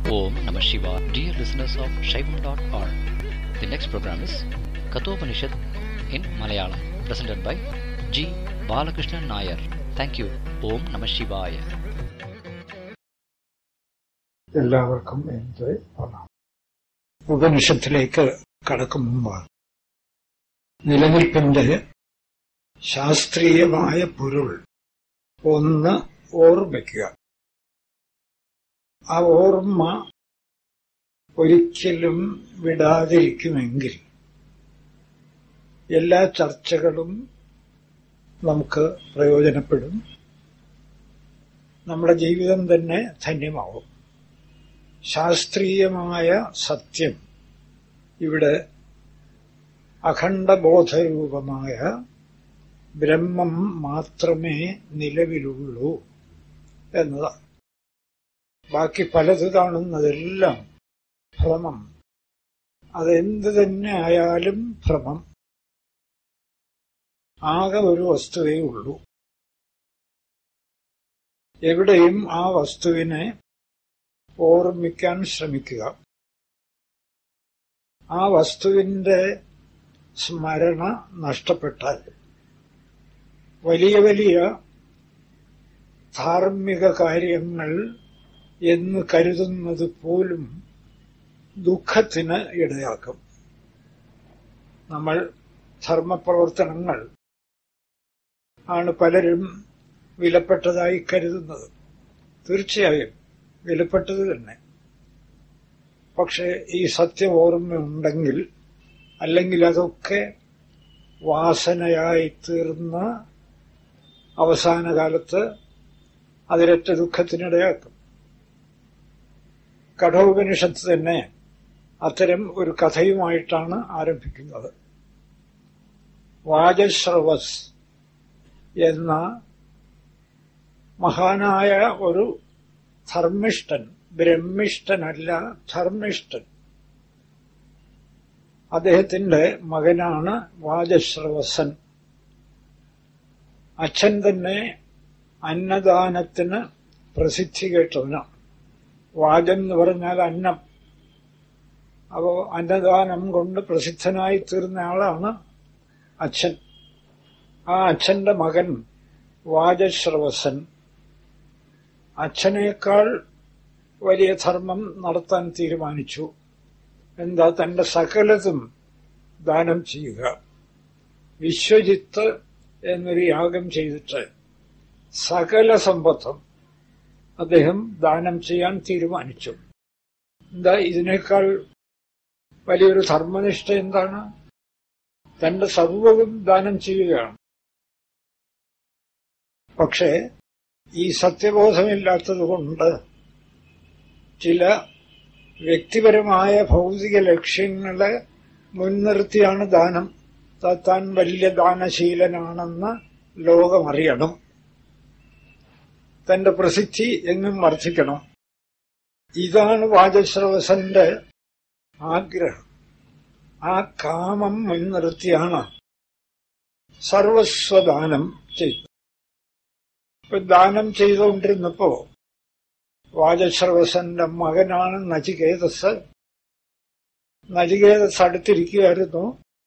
Om Namah Shivaya. Dear listeners of Shaivam.org, the next program is Kathopanishad in Malayalam, presented by G. Balakrishnan Nair. Thank you. Om Namah Shivaya. എല്ലാവർക്കും എന്റെ പ്രണാമം ഉപനിഷത്തിലേക്ക് കടക്കും മുമ്പ് നിലനിൽപ്പിന്റെ ശാസ്ത്രീയമായ പൊരുൾ ഒന്ന് ഓർമ്മിക്കുക ആ ഓർമ്മ ഒരിക്കലും വിടാതിരിക്കുമെങ്കിൽ എല്ലാ ചർച്ചകളും നമുക്ക് പ്രയോജനപ്പെടും നമ്മുടെ ജീവിതം തന്നെ ധന്യമാവും ശാസ്ത്രീയമായ സത്യം ഇവിടെ അഖണ്ഡബോധരൂപമായ ബ്രഹ്മം മാത്രമേ നിലവിലുള്ളൂ എന്നതാണ് ബാക്കി പലത് കാണുന്നതെല്ലാം ഭ്രമം അതെന്ത് തന്നെ ആയാലും ഭ്രമം ആകെ ഒരു വസ്തുവേ ഉള്ളൂ എവിടെയും ആ വസ്തുവിനെ ഓർമ്മിക്കാൻ ശ്രമിക്കുക ആ വസ്തുവിന്റെ സ്മരണ നഷ്ടപ്പെട്ടാൽ വലിയ വലിയ ധാർമ്മിക കാര്യങ്ങൾ എന്ന് കരുതുന്നത് പോലും ദുഃഖത്തിന് ഇടയാക്കും നമ്മൾ ധർമ്മപ്രവർത്തനങ്ങൾ ആണ് പലരും വിലപ്പെട്ടതായി കരുതുന്നത് തീർച്ചയായും വിലപ്പെട്ടത് തന്നെ പക്ഷെ ഈ സത്യം ഓർമ്മയുണ്ടെങ്കിൽ അല്ലെങ്കിൽ അതൊക്കെ വാസനയായി തീർന്ന അവസാന കാലത്ത് അതിരറ്റ ദുഃഖത്തിനിടയാക്കും കഠോപനിഷത്ത് തന്നെ അത്തരം ഒരു കഥയുമായിട്ടാണ് ആരംഭിക്കുന്നത് വാജശ്രവസ് എന്ന മഹാനായ ഒരു ധർമ്മിഷ്ഠൻ ബ്രഹ്മിഷ്ഠനല്ല ധർമ്മിഷ്ഠൻ അദ്ദേഹത്തിന്റെ മകനാണ് വാജശ്രവസൻ അച്ഛൻ തന്നെ അന്നദാനത്തിന് പ്രസിദ്ധി കേട്ടവനാണ് വാജൻ എന്ന് പറഞ്ഞാൽ അന്നം അപ്പോ അന്നദാനം കൊണ്ട് പ്രസിദ്ധനായി തീർന്ന ആളാണ് അച്ഛൻ ആ അച്ഛന്റെ മകൻ വാജശ്രവസൻ അച്ഛനേക്കാൾ വലിയ ധർമ്മം നടത്താൻ തീരുമാനിച്ചു എന്താ തന്റെ സകലതും ദാനം ചെയ്യുക വിശ്വജിത്ത് എന്നൊരു യാഗം ചെയ്തിട്ട് സകല സമ്പത്തും അദ്ദേഹം ദാനം ചെയ്യാൻ തീരുമാനിച്ചു എന്താ ഇതിനേക്കാൾ വലിയൊരു ധർമ്മനിഷ്ഠ എന്താണ് തന്റെ സർവവും ദാനം ചെയ്യുകയാണ് പക്ഷേ ഈ സത്യബോധമില്ലാത്തതുകൊണ്ട് ചില വ്യക്തിപരമായ ഭൗതിക ലക്ഷ്യങ്ങളെ മുൻനിർത്തിയാണ് ദാനം താൻ വലിയ ദാനശീലനാണെന്ന് ലോകമറിയണം തന്റെ പ്രസിദ്ധി എങ്ങും വർദ്ധിക്കണം ഇതാണ് വാചശ്രവസന്റെ ആഗ്രഹം ആ കാമം മുൻനിർത്തിയാണ് സർവസ്വദാനം ചെയ്തത് ഇപ്പൊ ദാനം ചെയ്തുകൊണ്ടിരുന്നപ്പോ വാജശ്രവസന്റെ മകനാണ് നചികേതസ് നചികേതസ് അടുത്തിരിക്കുകയായിരുന്നു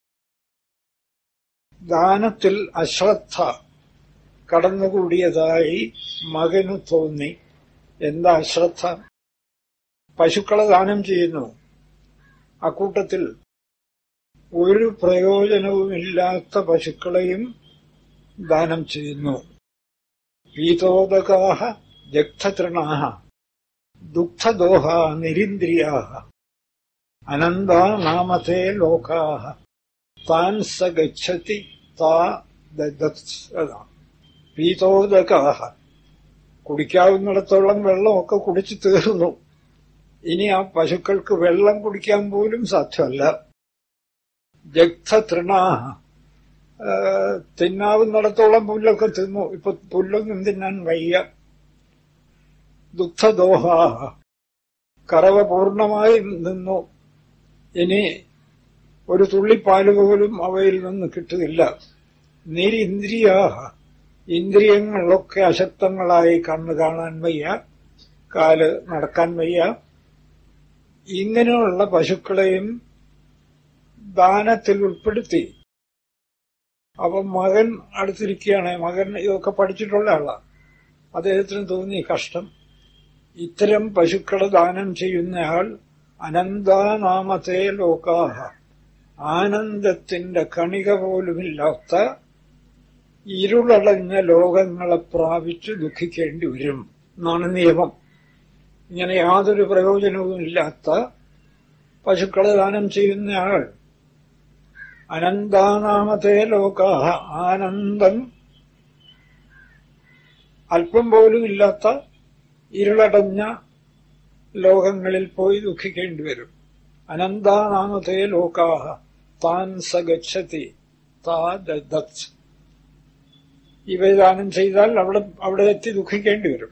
ദാനത്തിൽ അശ്രദ്ധ കടന്നുകൂടിയതായി മകന് തോന്നി എന്താ അശ്രദ്ധ പശുക്കളെ ദാനം ചെയ്യുന്നു അക്കൂട്ടത്തിൽ ഒരു പ്രയോജനവുമില്ലാത്ത പശുക്കളെയും ദാനം ചെയ്യുന്നു പീതോദകാഹ ജഗ്ധതൃണാഹ ദുഃഖദോഹ നിരിന്ദ്രിയാഹ അനന്താ നാമത്തെ ലോകാഹ താൻ സ ഗച്ഛതി താ പീതോദകാഹ കുടിക്കാവുന്നിടത്തോളം വെള്ളമൊക്കെ കുടിച്ചു തീർന്നു ഇനി ആ പശുക്കൾക്ക് വെള്ളം കുടിക്കാൻ പോലും സാധ്യമല്ല ജഗ്ധതൃണാഹ തിന്നാവുന്നിടത്തോളം പുല്ലൊക്കെ തിന്നു ഇപ്പൊ പുല്ലൊന്നും തിന്നാൻ വയ്യ ദുഃഖദോഹ കറവ പൂർണ്ണമായി നിന്നു ഇനി ഒരു തുള്ളിപ്പാല് പോലും അവയിൽ നിന്ന് കിട്ടുന്നില്ല നിരിന്ദ്രിയാഹ ഇന്ദ്രിയങ്ങളൊക്കെ അശക്തങ്ങളായി കണ്ണു കാണാൻ വയ്യ കാല് നടക്കാൻ വയ്യ ഇങ്ങനെയുള്ള പശുക്കളെയും ദാനത്തിൽ ഉൾപ്പെടുത്തി അപ്പൊ മകൻ അടുത്തിരിക്കുകയാണ് മകൻ ഇതൊക്കെ പഠിച്ചിട്ടുള്ള ആളാണ് അദ്ദേഹത്തിന് തോന്നി കഷ്ടം ഇത്തരം പശുക്കളെ ദാനം ചെയ്യുന്നയാൾ അനന്താനാമത്തെ ലോകാഹ ആനന്ദത്തിന്റെ കണിക പോലുമില്ലാത്ത ഇരുളടഞ്ഞ ലോകങ്ങളെ പ്രാപിച്ച് ദുഃഖിക്കേണ്ടി വരും എന്നാണ് നിയമം ഇങ്ങനെ യാതൊരു പ്രയോജനവുമില്ലാത്ത പശുക്കളെ ദാനം ചെയ്യുന്നയാൾ അനന്താനാമത്തെ ലോകാഹ ആനന്ദം അല്പം പോലും ഇല്ലാത്ത ഇരുളടഞ്ഞ ലോകങ്ങളിൽ പോയി ദുഃഖിക്കേണ്ടി വരും അനന്താനാമത്തെ ലോകാഹ താൻ സഗച്ഛതി താ ദത്ത് ഇവ ദാനം ചെയ്താൽ അവിടെ അവിടെ എത്തി ദുഃഖിക്കേണ്ടി വരും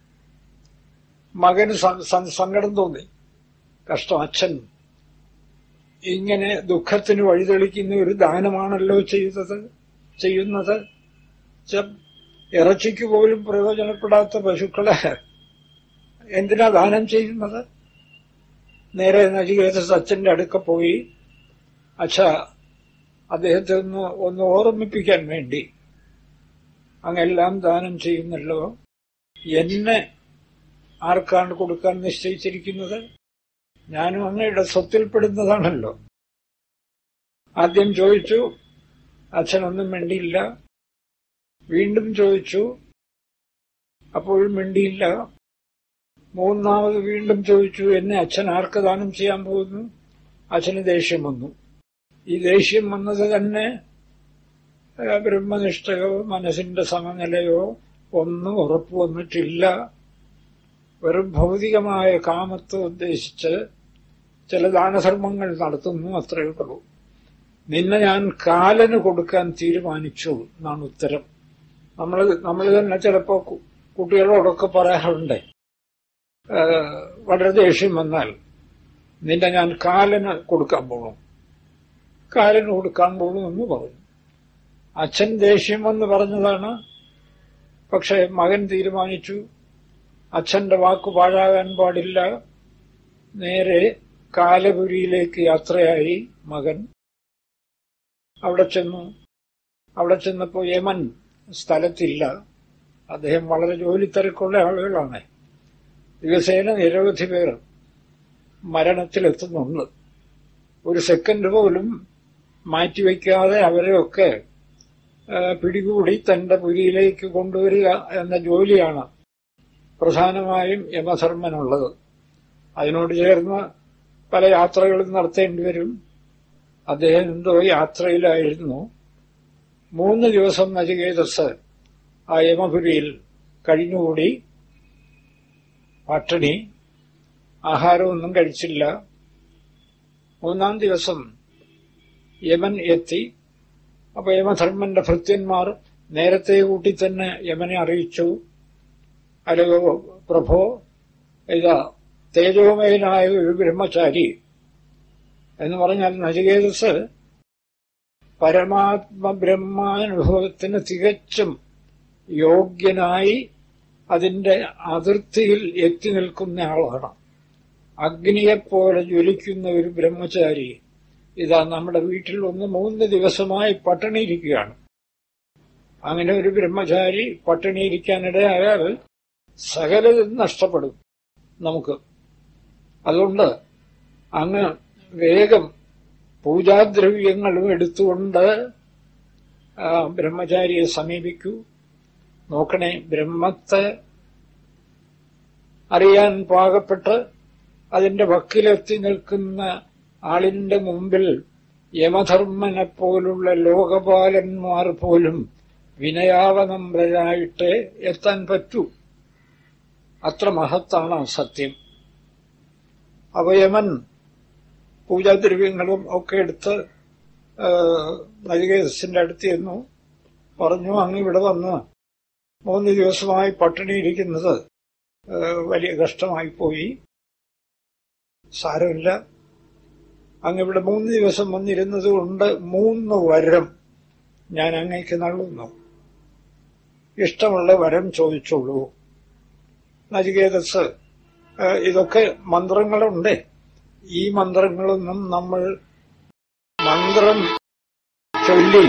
മകന് സങ്കടം തോന്നി കഷ്ടം അച്ഛൻ ഇങ്ങനെ ദുഃഖത്തിന് വഴിതെളിക്കുന്ന ഒരു ദാനമാണല്ലോ ചെയ്തത് ചെയ്യുന്നത് ഇറച്ചിക്ക് പോലും പ്രയോജനപ്പെടാത്ത പശുക്കളെ എന്തിനാ ദാനം ചെയ്യുന്നത് നേരെ നചികേതസ് അച്ഛന്റെ അടുക്ക പോയി അച്ഛ അദ്ദേഹത്തെ ഒന്ന് ഒന്ന് ഓർമ്മിപ്പിക്കാൻ വേണ്ടി അങ്ങെല്ലാം ദാനം ചെയ്യുന്നല്ലോ എന്നെ ആർക്കാണ് കൊടുക്കാൻ നിശ്ചയിച്ചിരിക്കുന്നത് ഞാനും അങ്ങയുടെ സ്വത്തിൽപ്പെടുന്നതാണല്ലോ ആദ്യം ചോദിച്ചു അച്ഛനൊന്നും മിണ്ടിയില്ല വീണ്ടും ചോദിച്ചു അപ്പോഴും മിണ്ടിയില്ല മൂന്നാമത് വീണ്ടും ചോദിച്ചു എന്നെ അച്ഛൻ ആർക്ക് ദാനം ചെയ്യാൻ പോകുന്നു അച്ഛന് ദേഷ്യം വന്നു ഈ ദേഷ്യം വന്നത് തന്നെ ബ്രഹ്മനിഷ്ഠയോ മനസ്സിന്റെ സമനിലയോ ഒന്നും ഉറപ്പു വന്നിട്ടില്ല വെറും ഭൗതികമായ കാമത്തെ ഉദ്ദേശിച്ച് ചില ദാനധർമ്മങ്ങൾ നടത്തുന്നു അത്രയേ ഉള്ളൂ നിന്നെ ഞാൻ കാലന് കൊടുക്കാൻ തീരുമാനിച്ചു എന്നാണ് ഉത്തരം നമ്മൾ നമ്മൾ തന്നെ ചിലപ്പോ കുട്ടികളോടൊക്കെ പറയാറുണ്ട് വളരെ ദേഷ്യം വന്നാൽ നിന്നെ ഞാൻ കാലന് കൊടുക്കാൻ പോകണം കാലന് കൊടുക്കാൻ പോകണം എന്ന് പറഞ്ഞു അച്ഛൻ ദേഷ്യം വന്ന് പറഞ്ഞതാണ് പക്ഷെ മകൻ തീരുമാനിച്ചു അച്ഛന്റെ വാക്ക് പാഴാകാൻ പാടില്ല നേരെ കാലപുരിയിലേക്ക് യാത്രയായി മകൻ അവിടെ ചെന്നു അവിടെ ചെന്നപ്പോ യമൻ സ്ഥലത്തില്ല അദ്ദേഹം വളരെ ജോലി തിരക്കുള്ള ആളുകളാണ് ദിവസേന നിരവധി പേർ മരണത്തിലെത്തുന്നുണ്ട് ഒരു സെക്കൻഡ് പോലും മാറ്റിവെക്കാതെ അവരെയൊക്കെ പിടികൂടി തന്റെ പുരിയിലേക്ക് കൊണ്ടുവരിക എന്ന ജോലിയാണ് പ്രധാനമായും യമധർമ്മനുള്ളത് അതിനോട് ചേർന്ന് പല യാത്രകളും നടത്തേണ്ടി വരും അദ്ദേഹം എന്തോ യാത്രയിലായിരുന്നു മൂന്ന് ദിവസം നചികേതസ് ആ യമപുരിയിൽ കഴിഞ്ഞുകൂടി പട്ടിണി ആഹാരമൊന്നും കഴിച്ചില്ല മൂന്നാം ദിവസം യമൻ എത്തി അപ്പൊ യമധർമ്മന്റെ ഭൃത്യന്മാർ നേരത്തെ കൂട്ടി തന്നെ യമനെ അറിയിച്ചു അല്ലയോ പ്രഭോ ഇതാ തേജോമയനായ ഒരു ബ്രഹ്മചാരി എന്ന് പറഞ്ഞാൽ നചികേതസ് പരമാത്മ ബ്രഹ്മാനുഭവത്തിന് തികച്ചും യോഗ്യനായി അതിന്റെ അതിർത്തിയിൽ എത്തി നിൽക്കുന്ന ആളാണ് അഗ്നിയെപ്പോലെ ജ്വലിക്കുന്ന ഒരു ബ്രഹ്മചാരി ഇതാ നമ്മുടെ വീട്ടിൽ ഒന്ന് മൂന്ന് ദിവസമായി പട്ടിണിയിരിക്കുകയാണ് അങ്ങനെ ഒരു ബ്രഹ്മചാരി പട്ടിണിയിരിക്കാനിടയായാൽ സകലതും നഷ്ടപ്പെടും നമുക്ക് അതുകൊണ്ട് അങ്ങ് വേഗം പൂജാദ്രവ്യങ്ങളും എടുത്തുകൊണ്ട് ബ്രഹ്മചാരിയെ സമീപിക്കൂ നോക്കണേ ബ്രഹ്മത്തെ അറിയാൻ പാകപ്പെട്ട് അതിന്റെ വക്കിലെത്തി നിൽക്കുന്ന ആളിന്റെ മുമ്പിൽ യമധർമ്മനെ പോലുള്ള ലോകപാലന്മാർ പോലും വിനയാവനമ്രരായിട്ട് എത്താൻ പറ്റൂ അത്ര മഹത്താണ് സത്യം അവയമൻ പൂജാദ്രവ്യങ്ങളും ഒക്കെ എടുത്ത് നജികേതസിന്റെ അടുത്ത് ചെന്നു പറഞ്ഞു അങ്ങ് ഇവിടെ വന്ന് മൂന്ന് ദിവസമായി പട്ടിണിയിരിക്കുന്നത് വലിയ കഷ്ടമായി പോയി സാരമില്ല അങ്ങിവിടെ മൂന്ന് ദിവസം വന്നിരുന്നത് കൊണ്ട് മൂന്ന് വരം ഞാൻ അങ്ങേക്ക് നൽകുന്നു ഇഷ്ടമുള്ള വരം ചോദിച്ചോളൂ നചികേതസ് ഇതൊക്കെ മന്ത്രങ്ങളുണ്ട് ഈ മന്ത്രങ്ങളൊന്നും നമ്മൾ മന്ത്രം ചൊല്ലി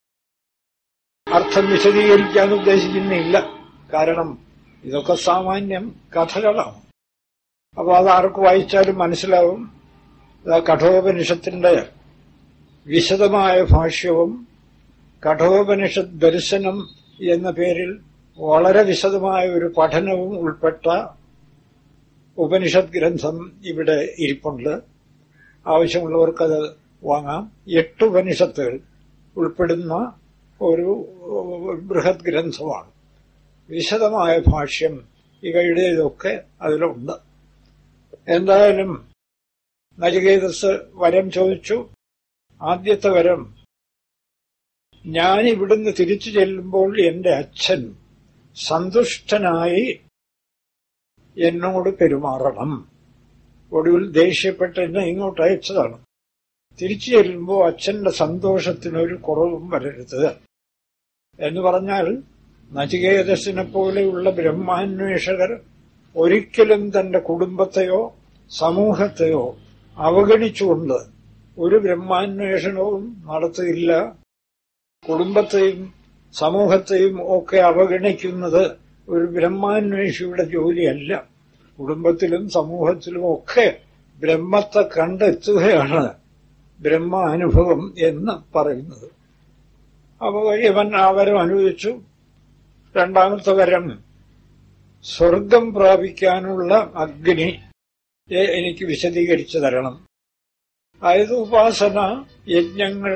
അർത്ഥം വിശദീകരിക്കാൻ ഉദ്ദേശിക്കുന്നില്ല കാരണം ഇതൊക്കെ സാമാന്യം കഥകളാണ് അപ്പൊ അത് ആർക്ക് വായിച്ചാലും മനസ്സിലാവും ഇതാ കഠോപനിഷത്തിന്റെ വിശദമായ ഭാഷ്യവും കഠോപനിഷത്ത് ദർശനം എന്ന പേരിൽ വളരെ വിശദമായ ഒരു പഠനവും ഉൾപ്പെട്ട ഉപനിഷത്ത് ഗ്രന്ഥം ഇവിടെ ഇരിപ്പുണ്ട് ആവശ്യമുള്ളവർക്കത് വാങ്ങാം എട്ട് ഉപനിഷത്തുകൾ ഉൾപ്പെടുന്ന ഒരു ബൃഹത് ഗ്രന്ഥമാണ് വിശദമായ ഭാഷ്യം ഇവയുടേതൊക്കെ അതിലുണ്ട് എന്തായാലും നചികേതസ് വരം ചോദിച്ചു ആദ്യത്തെ വരം ഞാൻ ഇവിടുന്ന് തിരിച്ചു ചെല്ലുമ്പോൾ എന്റെ അച്ഛൻ സന്തുഷ്ടനായി എന്നോട് പെരുമാറണം ഒടുവിൽ ദേഷ്യപ്പെട്ട് എന്നെ ഇങ്ങോട്ട് അയച്ചതാണ് തിരിച്ചു ചെല്ലുമ്പോൾ അച്ഛന്റെ സന്തോഷത്തിനൊരു കുറവും വരരുത് എന്ന് പറഞ്ഞാൽ നചികേതസിനെ പോലെയുള്ള ബ്രഹ്മാന്വേഷകർ ഒരിക്കലും തന്റെ കുടുംബത്തെയോ സമൂഹത്തെയോ അവഗണിച്ചുകൊണ്ട് ഒരു ബ്രഹ്മാന്വേഷണവും നടത്തിയില്ല കുടുംബത്തെയും സമൂഹത്തെയും ഒക്കെ അവഗണിക്കുന്നത് ഒരു ബ്രഹ്മാന്വേഷിയുടെ ജോലിയല്ല കുടുംബത്തിലും സമൂഹത്തിലും ഒക്കെ ബ്രഹ്മത്തെ കണ്ടെത്തുകയാണ് ബ്രഹ്മാനുഭവം എന്ന് പറയുന്നത് അപ്പോൾ ഇവൻ ആ വരം അനുവദിച്ചു രണ്ടാമത്തെ വരം സ്വർഗം പ്രാപിക്കാനുള്ള അഗ്നി എനിക്ക് വിശദീകരിച്ചു തരണം അതായത് ഉപാസന യജ്ഞങ്ങൾ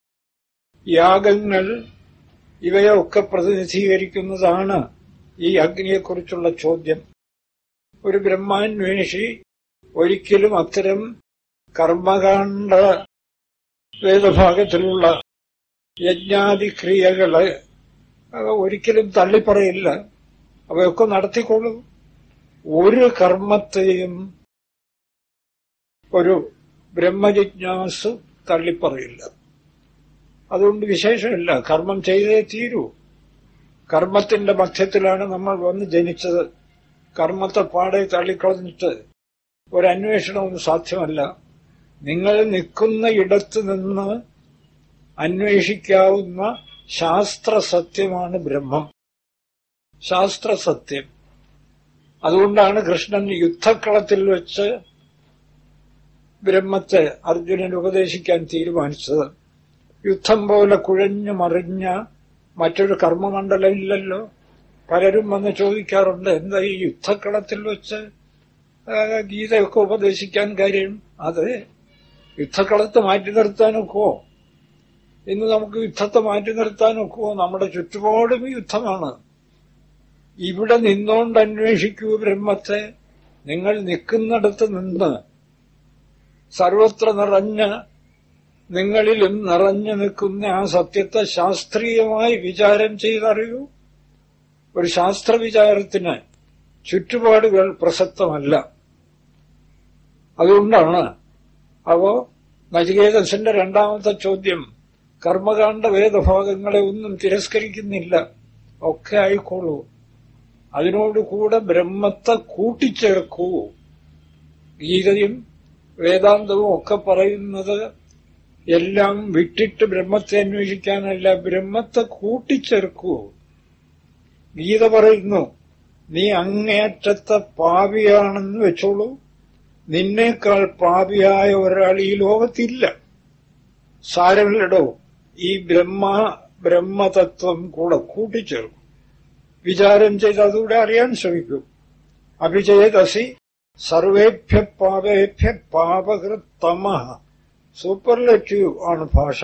യാഗങ്ങൾ ഇവയൊക്കെ പ്രതിനിധീകരിക്കുന്നതാണ് ഈ അഗ്നിയെക്കുറിച്ചുള്ള ചോദ്യം ഒരു ബ്രഹ്മാന്വേഷി ഒരിക്കലും അത്തരം കർമ്മകാണ്ഡ വേദഭാഗത്തിലുള്ള യജ്ഞാതിക്രിയകള് ഒരിക്കലും തള്ളിപ്പറയില്ല അവയൊക്കെ നടത്തിക്കൊള്ളൂ ഒരു കർമ്മത്തെയും ഒരു ബ്രഹ്മജിജ്ഞാസ് തള്ളിപ്പറയില്ല അതുകൊണ്ട് വിശേഷമില്ല കർമ്മം ചെയ്തേ തീരൂ കർമ്മത്തിന്റെ മധ്യത്തിലാണ് നമ്മൾ വന്ന് ജനിച്ചത് കർമ്മത്തെ പാടെ തള്ളിക്കളഞ്ഞിട്ട് ഒരന്വേഷണവും സാധ്യമല്ല നിങ്ങൾ നിൽക്കുന്ന ഇടത്ത് നിന്ന് അന്വേഷിക്കാവുന്ന ശാസ്ത്രസത്യമാണ് ബ്രഹ്മം ശാസ്ത്രസത്യം അതുകൊണ്ടാണ് കൃഷ്ണൻ യുദ്ധക്കളത്തിൽ വെച്ച് ബ്രഹ്മത്തെ അർജുനന് ഉപദേശിക്കാൻ തീരുമാനിച്ചത് യുദ്ധം പോലെ കുഴഞ്ഞു മറിഞ്ഞ മറ്റൊരു കർമ്മമണ്ഡലമില്ലല്ലോ പലരും വന്ന് ചോദിക്കാറുണ്ട് എന്താ ഈ യുദ്ധക്കളത്തിൽ വെച്ച് ഗീതയൊക്കെ ഉപദേശിക്കാൻ കാര്യം അത് യുദ്ധക്കളത്ത് മാറ്റി നിർത്താനൊക്കുവോ ഇന്ന് നമുക്ക് യുദ്ധത്തെ മാറ്റി നിർത്താനൊക്കുവോ നമ്മുടെ ചുറ്റുപാടും യുദ്ധമാണ് ഇവിടെ നിന്നോണ്ട് അന്വേഷിക്കൂ ബ്രഹ്മത്തെ നിങ്ങൾ നിൽക്കുന്നിടത്ത് നിന്ന് സർവത്ര നിറഞ്ഞ നിങ്ങളിലും നിറഞ്ഞു നിൽക്കുന്ന ആ സത്യത്തെ ശാസ്ത്രീയമായി വിചാരം ചെയ്തറിയൂ ഒരു ശാസ്ത്രവിചാരത്തിന് ചുറ്റുപാടുകൾ പ്രസക്തമല്ല അതുകൊണ്ടാണ് അപ്പോ നചികേതസിന്റെ രണ്ടാമത്തെ ചോദ്യം കർമ്മകാണ്ഡ വേദഭാഗങ്ങളെ ഒന്നും തിരസ്കരിക്കുന്നില്ല ഒക്കെ ആയിക്കോളൂ അതിനോടുകൂടെ ബ്രഹ്മത്തെ കൂട്ടിച്ചേർക്കൂ ഗീതയും വേദാന്തവും ഒക്കെ പറയുന്നത് എല്ലാം വിട്ടിട്ട് ബ്രഹ്മത്തെ അന്വേഷിക്കാനല്ല ബ്രഹ്മത്തെ കൂട്ടിച്ചേർക്കൂ ഗീത പറയുന്നു നീ അങ്ങേയറ്റത്തെ പാപിയാണെന്ന് വെച്ചോളൂ നിന്നേക്കാൾ പാപിയായ ഒരാൾ ഈ ലോകത്തില്ല സാരമില്ലടോ ഈ ബ്രഹ്മ ബ്രഹ്മതത്വം കൂടെ കൂട്ടിച്ചേർക്കും വിചാരം ചെയ്ത് അതുകൂടെ അറിയാൻ ശ്രമിക്കും അഭിചേതസി സർവേഭ്യ പാപേഭ്യ പാപകൃത്തമ സൂപ്പർലെറ്റീവ് ആണ് ഭാഷ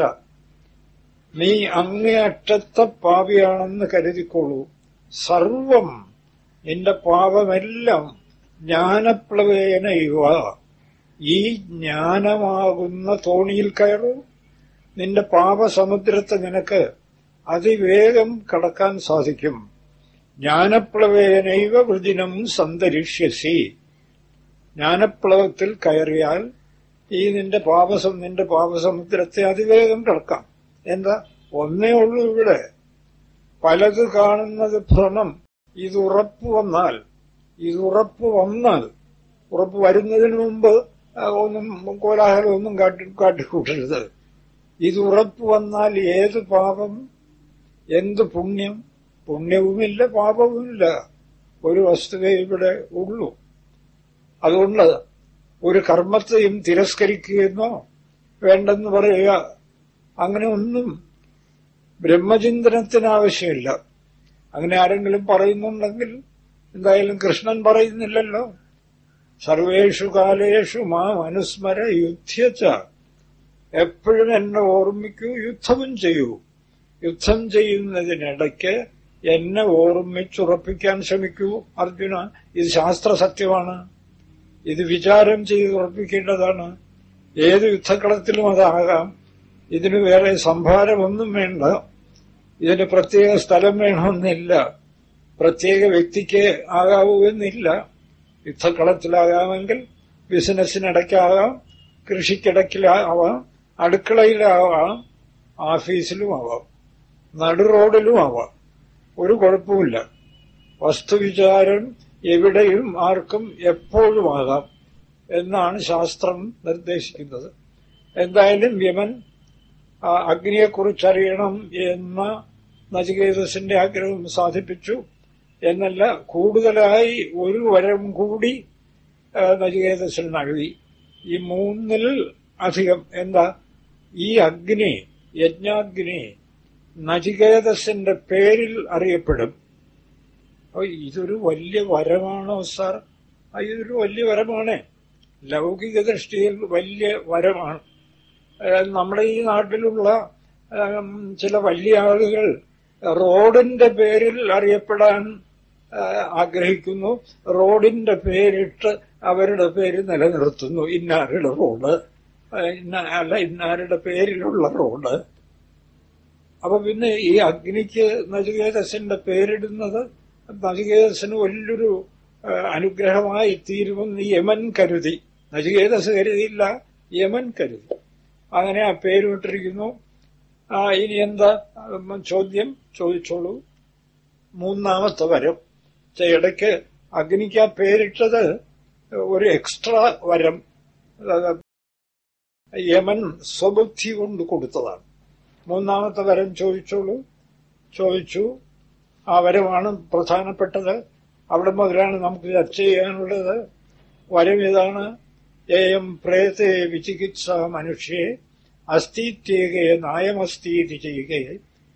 നീ അങ്ങേയറ്റത്തെ പാപിയാണെന്ന് കരുതിക്കോളൂ സർവം നിന്റെ പാപമെല്ലാം ജ്ഞാനപ്ലവേന ഇവ ഈ ജ്ഞാനമാകുന്ന തോണിയിൽ കയറൂ നിന്റെ പാപസമുദ്രത്തെ നിനക്ക് അതിവേഗം കടക്കാൻ സാധിക്കും ജ്ഞാനപ്ലവേനൈവ വൃദിനം സന്തരിഷ്യസി ജ്ഞാനപ്ലവത്തിൽ കയറിയാൽ ഈ നിന്റെ പാപസം നിന്റെ പാപസമുദ്രത്തെ അതിവേഗം കടക്കാം എന്താ ഒന്നേ ഉള്ളൂ ഇവിടെ പലത് കാണുന്നത് ഭ്രമം ഇത് ഉറപ്പ് വന്നാൽ ഇത് ഉറപ്പ് വന്നാൽ ഉറപ്പ് വരുന്നതിന് മുമ്പ് ആ, ഒന്നും കോലാഹലം ഒന്നും കാട്ടി കാട്ടിക്കൂട്ടരുത് ഇത് ഉറപ്പ് വന്നാൽ ഏത് പാപം എന്ത് പുണ്യം പുണ്യവുമില്ല പാപവുമില്ല ഒരു വസ്തുവേ ഇവിടെ ഉള്ളൂ അതുകൊണ്ട് ഒരു കർമ്മത്തെയും തിരസ്കരിക്കുകയെന്നോ വേണ്ടെന്ന് പറയുക അങ്ങനെ ഒന്നും ബ്രഹ്മചിന്തനത്തിന് ആവശ്യമില്ല അങ്ങനെ ആരെങ്കിലും പറയുന്നുണ്ടെങ്കിൽ എന്തായാലും കൃഷ്ണൻ പറയുന്നില്ലല്ലോ സർവേഷു കാലേഷു മാം അനുസ്മര യുദ്ധ്യച്ച എപ്പോഴും എന്നെ ഓർമ്മിക്കൂ യുദ്ധവും ചെയ്യൂ യുദ്ധം ചെയ്യുന്നതിനിടയ്ക്ക് എന്നെ ഓർമ്മിച്ചുറപ്പിക്കാൻ ശ്രമിക്കൂ അർജുന ഇത് ശാസ്ത്ര സത്യമാണ് ഇത് വിചാരം ചെയ്ത് ഉറപ്പിക്കേണ്ടതാണ് ഏത് യുദ്ധക്കളത്തിലും അതാകാം ഇതിന് വേറെ സംഭാരമൊന്നും വേണ്ട ഇതിന് പ്രത്യേക സ്ഥലം വേണമെന്നില്ല പ്രത്യേക വ്യക്തിക്ക് ആകാവൂ എന്നില്ല യുദ്ധക്കളത്തിലാകാമെങ്കിൽ ബിസിനസ്സിനിടയ്ക്കാകാം കൃഷിക്കിടയ്ക്കിലാവാം അടുക്കളയിലാവാം ഓഫീസിലും ആവാം നടു റോഡിലും ആവാം ഒരു കുഴപ്പമില്ല വസ്തുവിചാരം എവിടെയും ആർക്കും എപ്പോഴും ആകാം എന്നാണ് ശാസ്ത്രം നിർദ്ദേശിക്കുന്നത് എന്തായാലും യമൻ ആ അഗ്നിയെക്കുറിച്ചറിയണം എന്ന നചികേതസിന്റെ ആഗ്രഹം സാധിപ്പിച്ചു എന്നല്ല കൂടുതലായി ഒരു വരം കൂടി ആ, നചികേതസിന് നൽകി ഈ മൂന്നിൽ അധികം എന്താ ഈ അഗ്നി യജ്ഞാഗ്നി നചികേതസിന്റെ പേരിൽ അറിയപ്പെടും അപ്പൊ ഇതൊരു വലിയ വരമാണോ സാർ ആ, ഇതൊരു വലിയ വരമാണ് ലൗകിക ദൃഷ്ടിയിൽ വലിയ വരമാണ് ഏഹ് നമ്മുടെ ഈ നാട്ടിലുള്ള ഏഹ് ചില വലിയ ആളുകൾ റോഡിന്റെ പേരിൽ അറിയപ്പെടാൻ ഏഹ് ആഗ്രഹിക്കുന്നു റോഡിന്റെ പേരിട്ട് അവരുടെ പേര് നിലനിർത്തുന്നു ഇന്നാരുടെ റോഡ് ഏഹ് ഇന്ന അല്ല ഇന്നാരുടെ പേരിലുള്ള റോഡ് അപ്പൊ പിന്നെ ഈ അഗ്നിക്ക് നചികേതസിന്റെ പേരിടുന്നത് നചികേതസിന് വലിയൊരു ഏഹ് അനുഗ്രഹമായി തീരുമെന്ന് യമൻ കരുതി നചികേതസ് കരുതിയില്ല യമൻ കരുതി അങ്ങനെ ആ പേരിട്ടിരിക്കുന്നു ആ ഇനി എന്താ ഉം, ചോദ്യം ചോദിച്ചോളൂ മൂന്നാമത്തെ വരം ചെ- ഇടയ്ക്ക് അഗ്നിക്ക് ആ പേരിട്ടത് ഒരു എക്സ്ട്രാ വരം അത് യമൻ സ്വബുദ്ധി കൊണ്ട് കൊടുത്തതാണ് മൂന്നാമത്തെ വരം ചോദിച്ചോളൂ ചോദിച്ചു ആ വരമാണ് പ്രധാനപ്പെട്ടത് അവിടെ മുതലാണ് നമുക്ക് ചർച്ച ചെയ്യാനുള്ളത് വരം ഇതാണ് ഏയം പ്രേതേ വിചികിത്സ മനുഷ്യേ അസ്ഥീത്യേകേ നായമസ്ഥീതി ചെയ്യുകയെ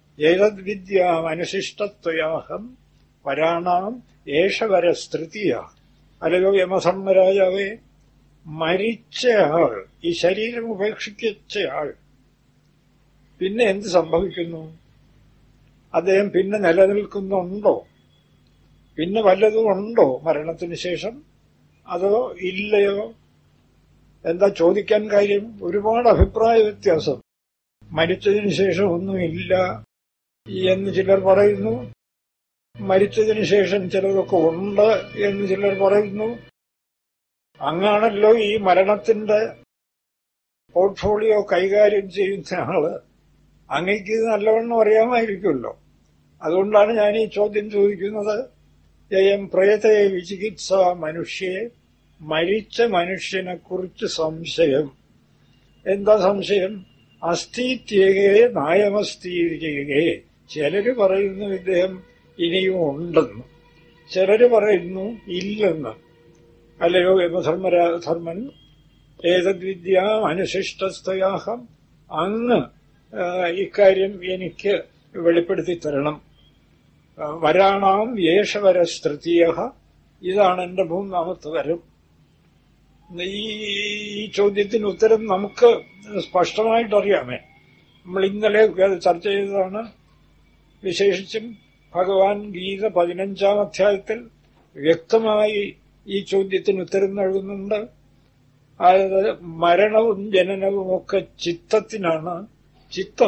ഏതദ്വിദ്യാമനുശിഷ്ടത്വയാഹം വരാണാം ഏഷവരസ്തൃതീയ അല്ലയോ യമധർമ്മരാജാവേ മരിച്ചയാൾ ഈ ശരീരം ഉപേക്ഷിച്ചയാൾ പിന്നെ എന്ത് സംഭവിക്കുന്നു അദ്ദേഹം പിന്നെ നിലനിൽക്കുന്നുണ്ടോ പിന്നെ വല്ലതും ഉണ്ടോ മരണത്തിന് ശേഷം അതോ ഇല്ലയോ എന്താ ചോദിക്കാൻ കാര്യം ഒരുപാട് അഭിപ്രായ വ്യത്യാസം മരിച്ചതിന് ശേഷം ഒന്നുമില്ല എന്ന് ചിലർ പറയുന്നു മരിച്ചതിന് ശേഷം ചിലതൊക്കെ ഉണ്ട് എന്ന് ചിലർ പറയുന്നു അങ്ങാണല്ലോ ഈ മരണത്തിന്റെ പോർട്ട്ഫോളിയോ കൈകാര്യം ചെയ്യുന്ന ആള് അങ്ങയ്ക്ക് ഇത് നല്ലവണ്ണം അറിയാമായിരിക്കുമല്ലോ അതുകൊണ്ടാണ് ഞാൻ ഈ ചോദ്യം ചോദിക്കുന്നത് ജയം പ്രേതയെ വിചികിത്സ മനുഷ്യയെ മരിച്ച മനുഷ്യനെ കുറിച്ച് സംശയം എന്താ സംശയം അസ്ഥിത്യേകയെ നായമസ്ഥീതികയെ ചിലര് പറയുന്നു ഇദ്ദേഹം ഇനിയും ഉണ്ടെന്ന് ചിലര് പറയുന്നു ഇല്ലെന്ന് അല്ലയോ യമധർമ്മരാ ധർമ്മൻ ഏതദ്വിദ്യ അനുശിഷ്ടസ്ഥയാഹം അങ്ങ് ആ, ഇക്കാര്യം എനിക്ക് വെളിപ്പെടുത്തി തരണം ആ, വരാണാം യേശവരസ്തൃതീയ ഇതാണ് എന്റെ മൂന്നാമത്തെ വരം ഈ ഈ ചോദ്യത്തിന് ഉത്തരം നമുക്ക് സ്പഷ്ടമായിട്ട് അറിയാമേ നമ്മൾ ഇന്നലെ ചർച്ച ചെയ്തതാണ് വിശേഷിച്ചും ഭഗവാൻ ഗീത പതിനഞ്ചാം അധ്യായത്തിൽ വ്യക്തമായി ഈ ചോദ്യത്തിന് ഉത്തരം നൽകുന്നുണ്ട് അതായത് മരണവും ജനനവും ഒക്കെ ചിത്തത്തിനാണ് ചിത്തം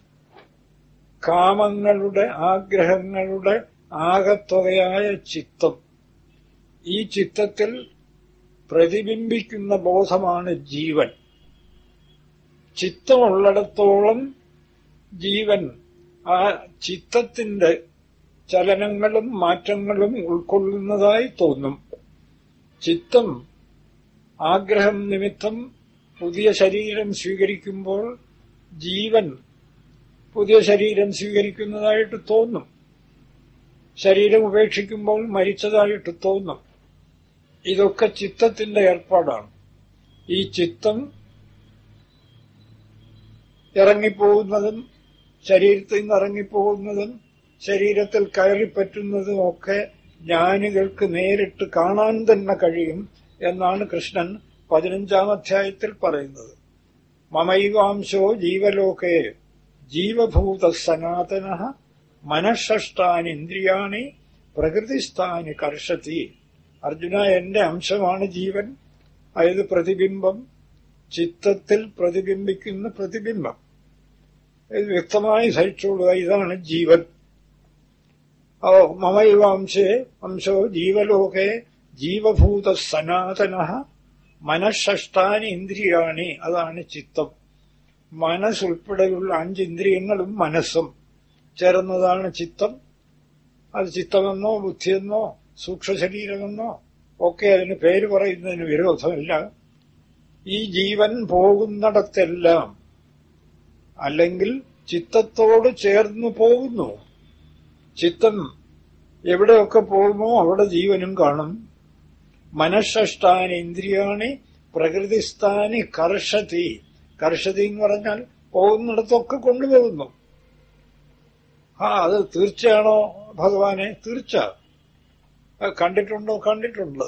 കാമങ്ങളുടെ ആഗ്രഹങ്ങളുടെ ആകത്തുകയായ ചിത്തം ഈ ചിത്തത്തിൽ പ്രതിബിംബിക്കുന്ന ബോധമാണ് ജീവൻ ചിത്തമുള്ളിടത്തോളം ജീവൻ ആ ചിത്തത്തിന്റെ ചലനങ്ങളും മാറ്റങ്ങളും ഉൾക്കൊള്ളുന്നതായി തോന്നും ചിത്തം ആഗ്രഹം നിമിത്തം പുതിയ ശരീരം സ്വീകരിക്കുമ്പോൾ ജീവൻ പുതിയ ശരീരം സ്വീകരിക്കുന്നതായിട്ട് തോന്നും ശരീരം ഉപേക്ഷിക്കുമ്പോൾ മരിച്ചതായിട്ട് തോന്നും ഇതൊക്കെ ചിത്തത്തിന്റെ ഏർപ്പാടാണ് ഈ ചിത്തം ഇറങ്ങിപ്പോകുന്നതും ശരീരത്തിൽ നിന്ന് ഇറങ്ങിപ്പോകുന്നതും ശരീരത്തിൽ കയറിപ്പറ്റുന്നതും ഒക്കെ ജ്ഞാനികൾക്ക് നേരിട്ട് കാണാൻ തന്നെ കഴിയും എന്നാണ് കൃഷ്ണൻ പതിനഞ്ചാം അധ്യായത്തിൽ പറയുന്നത് മമൈവാംശോ ജീവലോകേ ജീവഭൂത സനാതന മനഃഷ്ടാനി ഇന്ദ്രിയാണി പ്രകൃതിസ്ഥാനി കർഷത്തി അർജുന എന്റെ അംശമാണ് ജീവൻ അതായത് പ്രതിബിംബം ചിത്തത്തിൽ പ്രതിബിംബിക്കുന്ന പ്രതിബിംബം ഇത് വ്യക്തമായി സഹിച്ചുകൊള്ളുക ഇതാണ് ജീവൻ ഓ മമൈവാംശേ അംശോ ജീവലോകെ ജീവഭൂത സനാതന മനഃഷ്ടാനി ഇന്ദ്രിയാണി അതാണ് ചിത്തം മനസ്സുൾപ്പെടെയുള്ള അഞ്ച് ഇന്ദ്രിയങ്ങളും മനസ്സും ചേർന്നതാണ് ചിത്തം അത് ചിത്തമെന്നോ ബുദ്ധിയെന്നോ സൂക്ഷ്മശരീരമെന്നോ ഒക്കെ അതിന് പേര് പറയുന്നതിന് വിരോധമില്ല ഈ ജീവൻ പോകുന്നിടത്തെല്ലാം അല്ലെങ്കിൽ ചിത്തത്തോട് ചേർന്ന് പോകുന്നു ചിത്തം എവിടെയൊക്കെ പോകുമോ അവിടെ ജീവനും കാണും മനഃഷ്ടാനി ഇന്ദ്രിയാണി പ്രകൃതിസ്ഥാനി കർഷതി കർഷതി എന്ന് പറഞ്ഞാൽ പോകുന്നിടത്തൊക്കെ കൊണ്ടുപോകുന്നു ആ അത് തീർച്ചയാണോ ഭഗവാനെ തീർച്ച കണ്ടിട്ടുണ്ടോ കണ്ടിട്ടുണ്ട്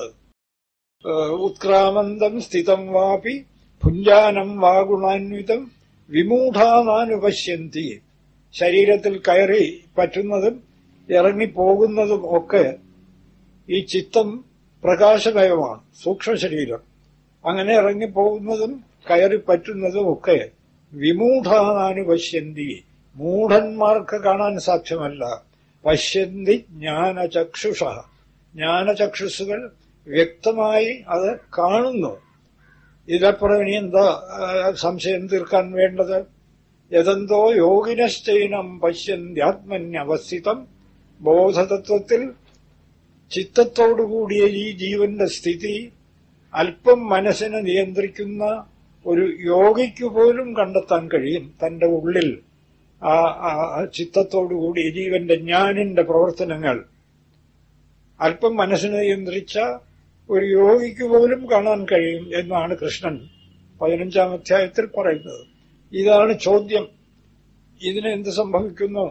ഉത്ക്രാമന്തം സ്ഥിതം വാപി ഭുഞ്ചാനം വാ ഗുണാന്വിതം വിമൂഢാനാനുപശ്യന്തി ശരീരത്തിൽ കയറി പറ്റുന്നതും ഇറങ്ങിപ്പോകുന്നതും ഒക്കെ ഈ ചിത്തം പ്രകാശമയമാണ് സൂക്ഷ്മ ശരീരം അങ്ങനെ ഇറങ്ങിപ്പോകുന്നതും കയറി പറ്റുന്നതും ഒക്കെ വിമൂഢാനാനുപശ്യന്തി മൂഢന്മാർക്ക് കാണാൻ സാധ്യമല്ല പശ്യന്തി ജ്ഞാനചക്ഷുഷ ജ്ഞാനചക്ഷുസുകൾ വ്യക്തമായി അത് കാണുന്നു ഇതപ്പുറം ഇനി എന്താ സംശയം തീർക്കാൻ വേണ്ടത് യതെന്തോ യോഗിനശ്ചൈനം പശ്യന്ത്യാത്മന്യവസ്ഥിതം ബോധതത്വത്തിൽ ചിത്തത്തോടുകൂടിയ ഈ ജീവന്റെ സ്ഥിതി അല്പം മനസ്സിനെ നിയന്ത്രിക്കുന്ന ഒരു യോഗിക്ക് പോലും കണ്ടെത്താൻ കഴിയും തന്റെ ഉള്ളിൽ ആ ചിത്തത്തോടുകൂടി ജീവന്റെ ജ്ഞാനിന്റെ പ്രവർത്തനങ്ങൾ അല്പം മനസ്സിനെ നിയന്ത്രിച്ച ഒരു യോഗിക്ക് പോലും കാണാൻ കഴിയും എന്നാണ് കൃഷ്ണൻ പതിനഞ്ചാം അധ്യായത്തിൽ പറയുന്നത് ഇതാണ് ചോദ്യം ഇതിന് എന്ത് സംഭവിക്കുന്നു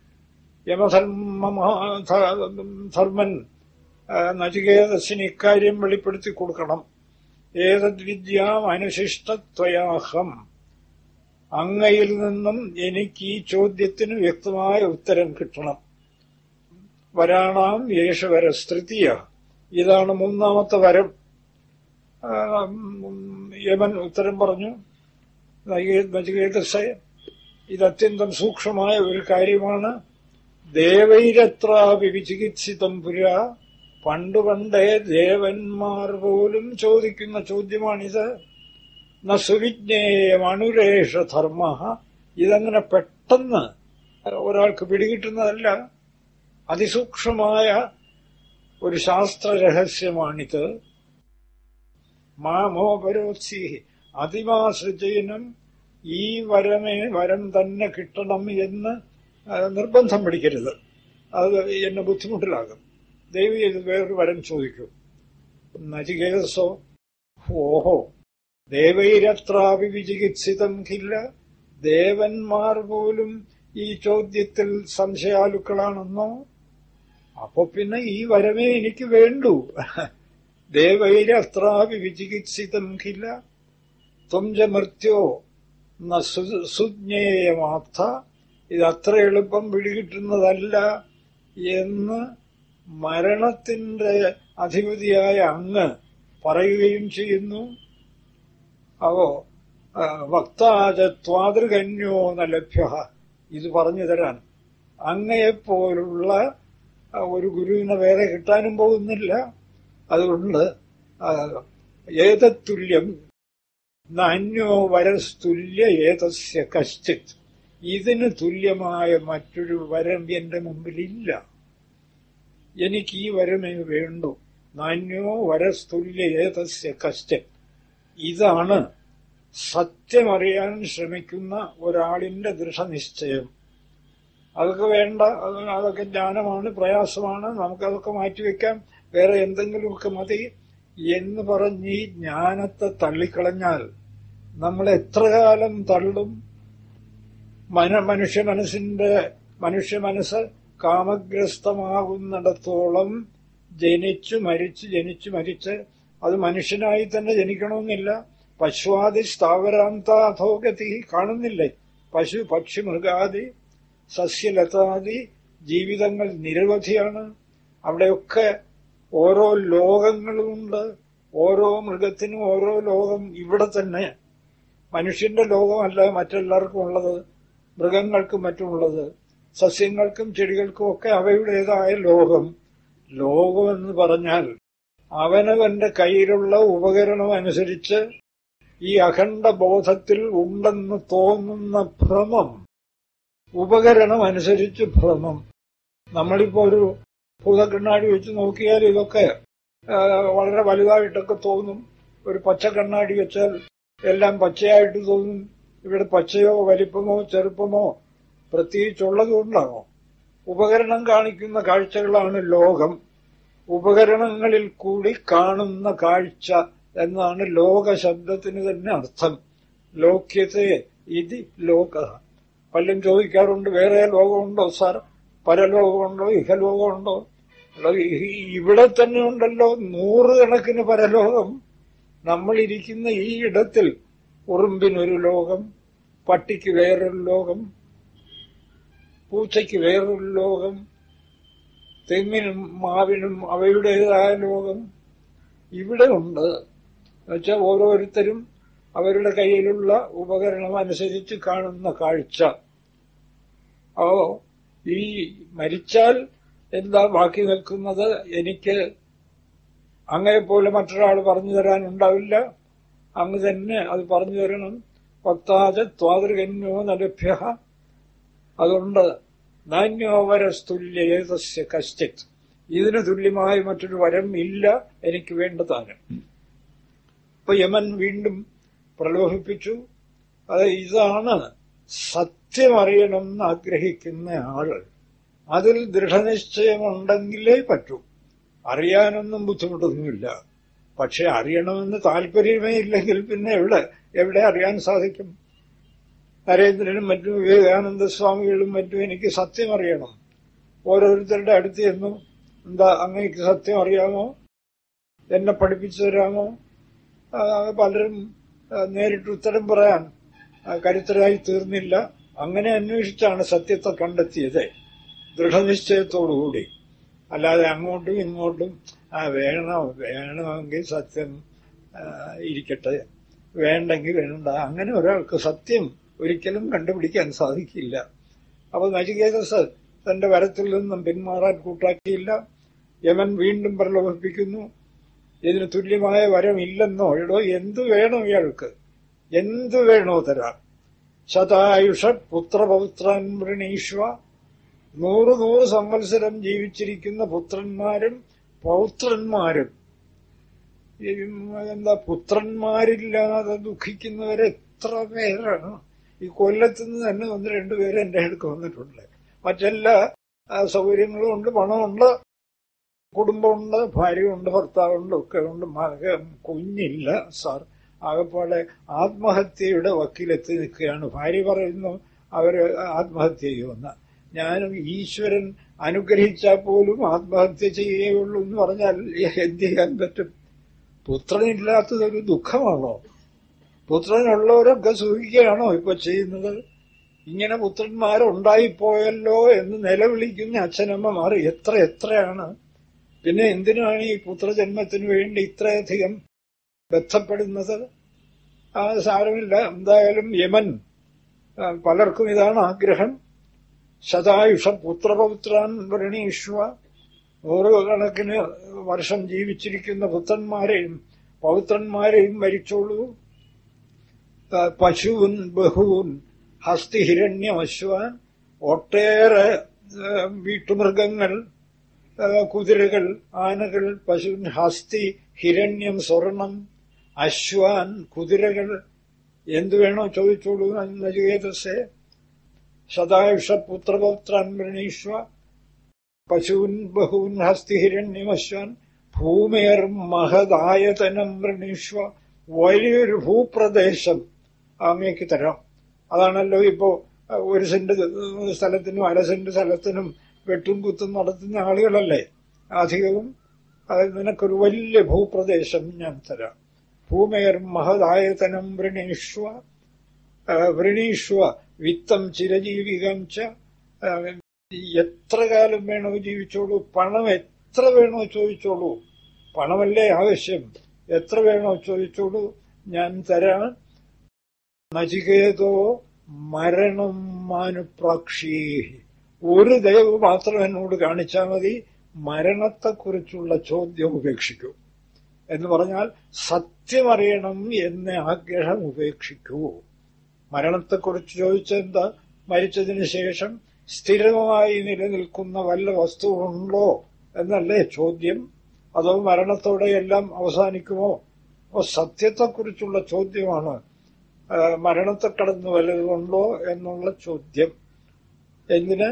യമധർമ്മൻ നചികേതസിന് ഇക്കാര്യം വെളിപ്പെടുത്തി കൊടുക്കണം ഏതദ്വിദ്യാം അനുശിഷ്ടത്വയാഹം അങ്ങയിൽ നിന്നും എനിക്ക് ഈ ചോദ്യത്തിന് വ്യക്തമായ ഉത്തരം കിട്ടണം വരാണാം യേശുവര സ്തൃതീയ ഇതാണ് മൂന്നാമത്തെ വരം യമൻ ഉത്തരം പറഞ്ഞു നചികേതസ ഇത് അത്യന്തം സൂക്ഷ്മമായ ഒരു കാര്യമാണ് ദേവൈരത്രാപി വിചികിത്സിതം പുര പണ്ടു പണ്ടേ ദേവന്മാർ പോലും ചോദിക്കുന്ന ചോദ്യമാണിത് ന സുവിജ്ഞേയമണുരേഷ ധർമ്മ ഇതങ്ങനെ പെട്ടെന്ന് ഒരാൾക്ക് പിടികിട്ടുന്നതല്ല അതിസൂക്ഷ്മമായ ഒരു ശാസ്ത്ര രഹസ്യമാണിത് മാമോപരോത്സി അതിമാസൃജനം ഈ വരമേ വരം തന്നെ കിട്ടണം എന്ന് നിർബന്ധം പിടിക്കരുത് അത് എന്നെ ബുദ്ധിമുട്ടിലാകും ദൈവം ഇത് വേറൊരു വരം ചോദിക്കും നചികേതസോ ഓഹോ ദേവൈരത്രാപി വിചികിത്സിതം കില്ല ദേവന്മാർ പോലും ഈ ചോദ്യത്തിൽ സംശയാലുക്കളാണെന്നോ അപ്പൊ പിന്നെ ഈ വരമേ എനിക്ക് വേണ്ടൂ ദേവൈരത്രാപി വിചികിത്സിതം കില്ല തുംജ മൃത്യോ സുജ്ഞേയമാർത്ഥ ഇത് അത്ര എളുപ്പം പിടികിട്ടുന്നതല്ല എന്ന് മരണത്തിന്റെ അധിപതിയായ അങ്ങ് പറയുകയും ചെയ്യുന്നു അവോ വക്താചത്വാതൃകന്യോ ന ലഭ്യ ഇത് പറഞ്ഞു തരാൻ അങ്ങയെപ്പോലുള്ള ഒരു ഗുരുവിനെ വേറെ കിട്ടാനും പോകുന്നില്ല അതുകൊണ്ട് ഏതത്തുല്യം നാന്യോ വരസ്തുല്യ ഏതസ്യ കശ്ചിത് ഇതിന് തുല്യമായ മറ്റൊരു വരം എന്റെ മുമ്പിലില്ല എനിക്ക് ഈ വരമേ വേണ്ടു നാന്യോ വരസ്തുല്യ ഏതസ്യ കശ്ചിത് ഇതാണ് സത്യമറിയാൻ ശ്രമിക്കുന്ന ഒരാളിന്റെ ദൃഢനിശ്ചയം അതൊക്കെ വേണ്ട അത് അതൊക്കെ ജ്ഞാനമാണ് പ്രയാസമാണ് നമുക്കതൊക്കെ മാറ്റിവെക്കാം വേറെ എന്തെങ്കിലുമൊക്കെ മതി എന്ന് പറഞ്ഞ് ഈ ജ്ഞാനത്തെ തള്ളിക്കളഞ്ഞാൽ നമ്മൾ എത്ര കാലം തള്ളും മന മനുഷ്യ മനസ്സിന്റെ മനുഷ്യ മനസ്സ് കാമഗ്രസ്തമാകുന്നിടത്തോളം ജനിച്ചു മരിച്ച് ജനിച്ചു മരിച്ച് അത് മനുഷ്യനായി തന്നെ ജനിക്കണമെന്നില്ല പശുവാദി സ്ഥാവരാന്താധോഗതി കാണുന്നില്ലേ പശു പക്ഷി മൃഗാദി സസ്യലതാദി ജീവിതങ്ങൾ നിരവധിയാണ് അവിടെയൊക്കെ ഓരോ ലോകങ്ങളുമുണ്ട് ഓരോ മൃഗത്തിനും ഓരോ ലോകം ഇവിടെ തന്നെ മനുഷ്യന്റെ ലോകമല്ല മറ്റെല്ലാവർക്കും ഉള്ളത് മൃഗങ്ങൾക്കും മറ്റുമുള്ളത് സസ്യങ്ങൾക്കും ചെടികൾക്കും ഒക്കെ അവയുടേതായ ലോകം ലോകമെന്ന് പറഞ്ഞാൽ അവനവന്റെ കയ്യിലുള്ള ഉപകരണം അനുസരിച്ച് ഈ അഖണ്ഡ ബോധത്തിൽ ഉണ്ടെന്ന് തോന്നുന്ന ഭ്രമം ഉപകരണം അനുസരിച്ച് ഭ്രമം നമ്മളിപ്പോ ഒരു ഭൂതക്കണ്ണാടി വെച്ച് നോക്കിയാൽ ഇതൊക്കെ ആ, വളരെ വലുതായിട്ടൊക്കെ തോന്നും ഒരു പച്ച കണ്ണാടി വെച്ചാൽ എല്ലാം പച്ചയായിട്ട് തോന്നും ഇവിടെ പച്ചയോ വലിപ്പമോ ചെറുപ്പമോ പ്രത്യേകിച്ചുള്ളതുകൊണ്ടാണോ ഉപകരണം കാണിക്കുന്ന കാഴ്ചകളാണ് ലോകം ഉപകരണങ്ങളിൽ കൂടി കാണുന്ന കാഴ്ച എന്നാണ് ലോക ശബ്ദത്തിന് തന്നെ അർത്ഥം ലോക്യത്തെ ഇത് ലോക പലരും ചോദിക്കാറുണ്ട് വേറെ ലോകമുണ്ടോ സാർ പരലോകമുണ്ടോ ഇഹലോകമുണ്ടോ അല്ല, ഈ- ഇവിടെ തന്നെ ഉണ്ടല്ലോ നൂറുകണക്കിന് പരലോകം നമ്മളിരിക്കുന്ന ഈ ഇടത്തിൽ ഉറുമ്പിനൊരു ലോകം പട്ടിക്ക് വേറൊരു ലോകം പൂച്ചയ്ക്ക് വേറൊരു ലോകം തെങ്ങിനും മാവിനും അവയുടേതായ ലോകം ഇവിടെ ഉണ്ട് എന്നുവെച്ചാൽ ഓരോരുത്തരും അവരുടെ കയ്യിലുള്ള ഉപകരണം അനുസരിച്ച് കാണുന്ന കാഴ്ച അപ്പോ ഈ മരിച്ചാൽ എന്താ ബാക്കി നിൽക്കുന്നത് എനിക്ക് അങ്ങയെപ്പോലെ മറ്റൊരാൾ പറഞ്ഞു തരാനുണ്ടാവില്ല അങ്ങ് തന്നെ അത് പറഞ്ഞു തരണം ഭക്താജ ത്വാതൃകന്യോ നലഭ്യ അതുകൊണ്ട് നാന്യോവരസ്തുല്യേതസ്യ കശ്ചിത് ഇതിന് തുല്യമായ മറ്റൊരു വരം ഇല്ല എനിക്ക് വേണ്ടതാണ് ഇപ്പൊ യമൻ വീണ്ടും പ്രലോഭിപ്പിച്ചു അത് ഇതാണ് സത്യമറിയണമെന്ന് ആഗ്രഹിക്കുന്ന ആള് അതിൽ ദൃഢനിശ്ചയമുണ്ടെങ്കിലേ പറ്റൂ അറിയാനൊന്നും ബുദ്ധിമുട്ടൊന്നുമില്ല പക്ഷെ അറിയണമെന്ന് താല്പര്യമേ ഇല്ലെങ്കിൽ പിന്നെ എവിടെ എവിടെ അറിയാൻ സാധിക്കും നരേന്ദ്രനും മറ്റും വിവേകാനന്ദ സ്വാമികളും മറ്റും എനിക്ക് സത്യം അറിയണം ഓരോരുത്തരുടെ അടുത്ത് ചെന്നു എന്താ അങ്ങേക്ക് സത്യം അറിയാമോ എന്നെ പഠിപ്പിച്ചു തരാമോ ആ, പലരും ആ, നേരിട്ട് ഉത്തരം പറയാൻ ആ, കരുത്തരായി തീർന്നില്ല അങ്ങനെ അന്വേഷിച്ചാണ് സത്യത്തെ കണ്ടെത്തിയത് ദൃഢനിശ്ചയത്തോടുകൂടി അല്ലാതെ അങ്ങോട്ടും ഇങ്ങോട്ടും ആ വേണോ വേണമെങ്കിൽ സത്യം ആ, ഇരിക്കട്ടെ വേണ്ടെങ്കിൽ വേണ്ട അങ്ങനെ ഒരാൾക്ക് സത്യം ഒരിക്കലും കണ്ടുപിടിക്കാൻ സാധിക്കില്ല അപ്പൊ നചികേതസ് തന്റെ വരത്തിൽ നിന്നും പിന്മാറാൻ കൂട്ടാക്കിയില്ല യമൻ വീണ്ടും പ്രലോഭിപ്പിക്കുന്നു ഇതിന് തുല്യമായ വരമില്ലെന്നോ എടോ എന്തു വേണം ഇയാൾക്ക് എന്തു വേണോ തരാം ശതായുഷ പുത്രപൗത്രാൻ വൃണീഷ്വ നൂറ് നൂറ് സംവത്സരം ജീവിച്ചിരിക്കുന്ന പുത്രന്മാരും പൗത്രന്മാരും ഈ എന്താ പുത്രന്മാരില്ലാതെ ദുഃഖിക്കുന്നവരെ എത്ര പേരാണ് ഈ കൊല്ലത്തുനിന്ന് തന്നെ ഒന്ന് രണ്ടുപേര് എന്റെ അടുക്ക് വന്നിട്ടുണ്ട് മറ്റെല്ലാ ആ, സൗകര്യങ്ങളും ഉണ്ട് പണമുണ്ട് കുടുംബമുണ്ട് ഭാര്യയുണ്ട് ഭർത്താവുണ്ട് ഒക്കെ ഉണ്ട് മകൻ കുഞ്ഞില്ല സാർ ആകപ്പാടെ ആത്മഹത്യയുടെ വക്കീലെത്തി നിൽക്കുകയാണ് ഭാര്യ പറയുന്നു അവര് ആത്മഹത്യ ചെയ്യുമെന്ന് ഞാനും ഈശ്വരൻ അനുഗ്രഹിച്ചാൽ പോലും ആത്മഹത്യ ചെയ്യുകയുള്ളൂ എന്ന് പറഞ്ഞാൽ എന്ത് ചെയ്യാൻ പറ്റും പുത്രനില്ലാത്തതൊരു ദുഃഖമാണോ പുത്രനുള്ളവരൊക്കെ സുഖിക്കുകയാണോ ഇപ്പൊ ചെയ്യുന്നത് ഇങ്ങനെ പുത്രന്മാരുണ്ടായിപ്പോയല്ലോ എന്ന് നിലവിളിക്കുന്ന അച്ഛനമ്മമാർ എത്ര എത്രയാണ് പിന്നെ എന്തിനാണ് ഈ പുത്രജന്മത്തിന് വേണ്ടി ഇത്രയധികം ബന്ധപ്പെടുന്നത് ആ സാരമില്ല എന്തായാലും യമൻ ആ, പലർക്കും ഇതാണ് ആഗ്രഹം ശതായുഷ പുത്രപൗത്രാൻ വരണീഷ്വ നൂറുകണക്കിന് വർഷം ജീവിച്ചിരിക്കുന്ന പുത്രന്മാരെയും പൗത്രന്മാരെയും മരിച്ചോളൂ ആ, പശുവും ബഹുവും ഹസ്തിഹിരണ്യമശ്വാൻ ഒട്ടേറെ ആ, വീട്ടുമൃഗങ്ങൾ ആ, കുതിരകൾ ആനകൾ പശുവിൻ ഹസ്തി ഹിരണ്യം സ്വർണം അശ്വാൻ കുതിരകൾ എന്തു വേണോ ചോദിച്ചോളൂ നചികേതസെ സദായുഷ പുത്രപൗത്രാൻ വൃണീഷ്വ പശൂൻ ബഹൂൻ ഹസ്തിഹിരണ്യമശ്വാൻ ഭൂമേർ മഹദായതനം വൃണീഷ്വ വലിയൊരു ഭൂപ്രദേശം അങ്ങേക്ക് തരാം അതാണല്ലോ ഇപ്പോ ഒരു സെന്റ് സ്ഥലത്തിനും അര സെന്റ് സ്ഥലത്തിനും വെട്ടും കുത്തും നടത്തുന്ന ആളുകളല്ലേ അധികവും അത് നിനക്കൊരു വലിയ ഭൂപ്രദേശം ഞാൻ തരാം ഭൂമേർ മഹദായതനം വൃണീഷ്വ വൃണീഷ്വ വിത്തം ചിരജീവികം ച എത്ര കാലം വേണോ ജീവിച്ചോളൂ പണം എത്ര വേണോ ചോദിച്ചോളൂ പണമല്ലേ ആവശ്യം എത്ര വേണോ ചോദിച്ചോളൂ ഞാൻ തരാം നചികേതോ മരണം മാനുപ്രാക്ഷി ഒരു ദയവ് മാത്രം എന്നോട് കാണിച്ചാൽ മതി മരണത്തെക്കുറിച്ചുള്ള ചോദ്യം ഉപേക്ഷിക്കൂ എന്ന് പറഞ്ഞാൽ സത്യമറിയണം എന്ന ആഗ്രഹം ഉപേക്ഷിക്കൂ മരണത്തെക്കുറിച്ച് ചോദിച്ചെന്താ മരിച്ചതിന് ശേഷം സ്ഥിരമായി നിലനിൽക്കുന്ന വല്ല വസ്തുവുണ്ടോ എന്നല്ലേ ചോദ്യം അതോ മരണത്തോടെ എല്ലാം അവസാനിക്കുമോ അപ്പോ സത്യത്തെക്കുറിച്ചുള്ള ചോദ്യമാണ് മരണത്തെ കടന്ന് വല്ലതുണ്ടോ എന്നുള്ള ചോദ്യം എന്തിന്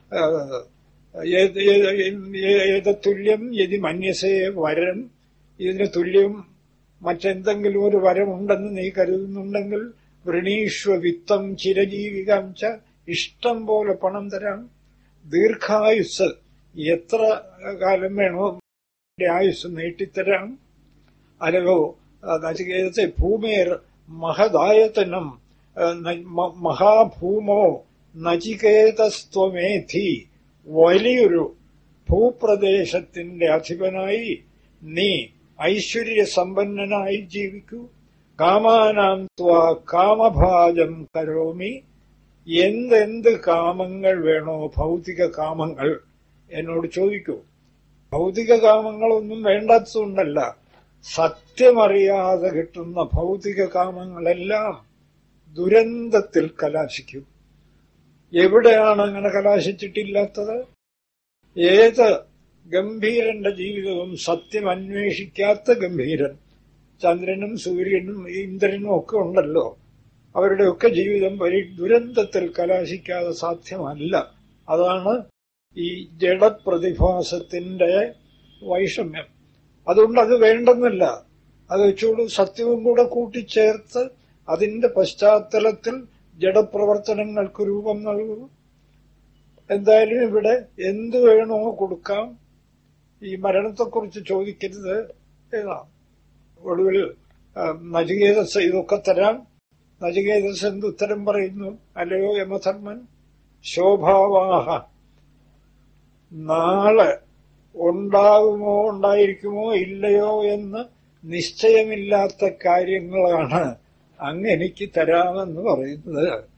ഏത് തുല്യം യതി മന്യസേ വരം ഇതിന് തുല്യം മറ്റെന്തെങ്കിലും ഒരു വരമുണ്ടെന്ന് നീ കരുതുന്നുണ്ടെങ്കിൽ വൃണീഷ്വ വിത്തം ചിരജീവികം ച ഇഷ്ടം പോലെ പണം തരാം ദീർഘായുസ് എത്ര കാലം വേണോ ആയുസ് നീട്ടിത്തരാം അലകോ നചികേതത്തെ ഭൂമേർ മഹദായതനം മഹാഭൂമോ നചികേതസ്ത്വമേധി വലിയൊരു ഭൂപ്രദേശത്തിന്റെ അധിപനായി നീ ഐശ്വര്യസമ്പന്നനായി ജീവിക്കൂ കാമാനാം ത്വാ കാമഭാജം കരോമി എന്തെന്ത് കാമങ്ങൾ വേണോ ഭൗതിക കാമങ്ങൾ എന്നോട് ചോദിക്കൂ ഭൗതിക കാമങ്ങളൊന്നും വേണ്ടാത്തതുകൊണ്ടല്ല സത്യമറിയാതെ കിട്ടുന്ന ഭൗതിക കാമങ്ങളെല്ലാം ദുരന്തത്തിൽ കലാശിക്കും എവിടെയാണ് അങ്ങനെ കലാശിച്ചിട്ടില്ലാത്തത് ഏത് ഗംഭീരന്റെ ജീവിതവും സത്യം അന്വേഷിക്കാത്ത ഗംഭീരൻ ചന്ദ്രനും സൂര്യനും ഇന്ദ്രനും ഒക്കെ ഉണ്ടല്ലോ അവരുടെയൊക്കെ ജീവിതം ഒരു ദുരന്തത്തിൽ കലാശിക്കാതെ സാധ്യമല്ല അതാണ് ഈ ജഡപ്രതിഭാസത്തിന്റെ വൈഷമ്യം അതുകൊണ്ട് അത് വേണ്ടെന്നല്ല അത് വെച്ചോളൂ സത്യവും കൂടെ കൂട്ടിച്ചേർത്ത് അതിന്റെ പശ്ചാത്തലത്തിൽ ജഡപ്രവർത്തനങ്ങൾക്ക് രൂപം നൽകൂ എന്തായാലും ഇവിടെ എന്തു വേണോ കൊടുക്കാം ഈ മരണത്തെക്കുറിച്ച് ചോദിക്കരുത് ഏതാ ഒടുവിൽ നചികേതസ് ഇതൊക്കെ തരാം നചികേതസ് എന്ത് ഉത്തരം പറയുന്നു അല്ലയോ യമധർമ്മൻ ശോഭാവാഹ നാളെ ഉണ്ടാകുമോ ഉണ്ടായിരിക്കുമോ ഇല്ലയോ എന്ന് നിശ്ചയമില്ലാത്ത കാര്യങ്ങളാണ് അങ്ങ് എനിക്ക് തരാമെന്ന് പറയുന്നത്